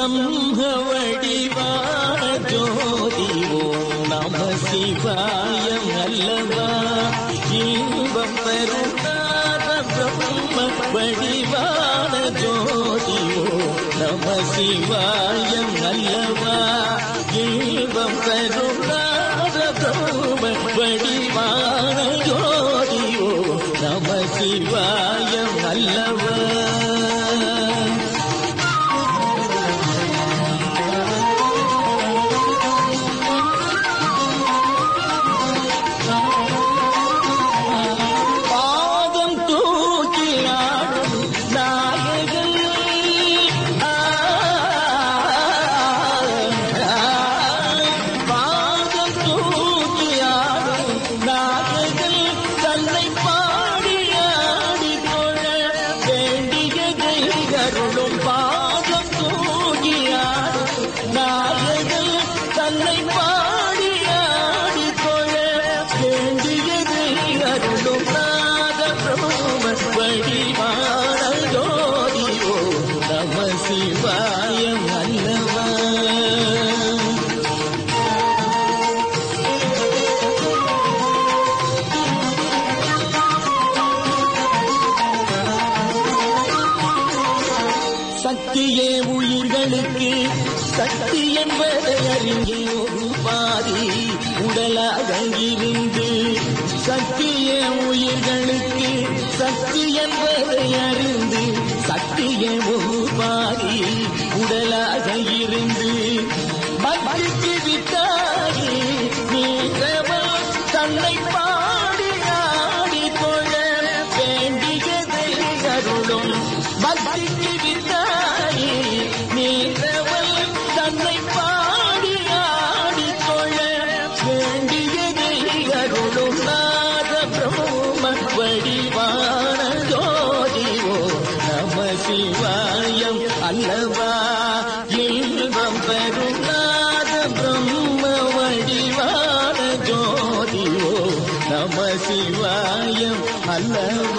பிரம்ம வடிவான ஜோதி ஓம் நம சிவாயம் அல்லவா இன்பம் பெருமாத பிரம்ம வடிவான ஜோதி ஓம் நம சிவாயம் அல்லவா இன்பம் பெருமாத பிரம்ம வடிவான ஜோதி ஓம் நம சிவாயம் அல்லவா பாதம் தூக்கி ஆடும் நாயகன் ஆ, பாதம் தூக்கி ஆடும் நாயகன் தன்னை பாடி ஆடி தொழ வேண்டியதை அருளும் பாதம் தூக்கி ஆடும் நாயகன் தன்னை பாடி ஆடி தொழ வேண்டியதை அருளும் நாத பிரம்ம வடிவான ஜோதியோ நம சிவாயம் அல்லவா சக்தியே உயிர்களுக்கு சக்தி என்பதை அறிந்து ஒரு பாதி உடலாக இருந்து சக்தியே உயிர்களுக்கு சக்தி என்பதை அறிந்து சக்தியே ஒரு பாதி உடலாக இருந்து பக்திக்கு வித்தாகி நீங்கவா தன்னை பாடி ஆடி தொழ வேண்டியதை அருளும் பக்திக்கு வித்தாகி நீங்கவள் தன்னை பாடி ஆடி தொழ வேண்டியதை அருளும் நாத பிரம்ம வடிவான ஜோதிவோ நம சிவாயம் அல்லவா இன்பம் பெறும் நாத பிரம்ம வடிவான ஜோதிவோ நம சிவாயம் அல்லவா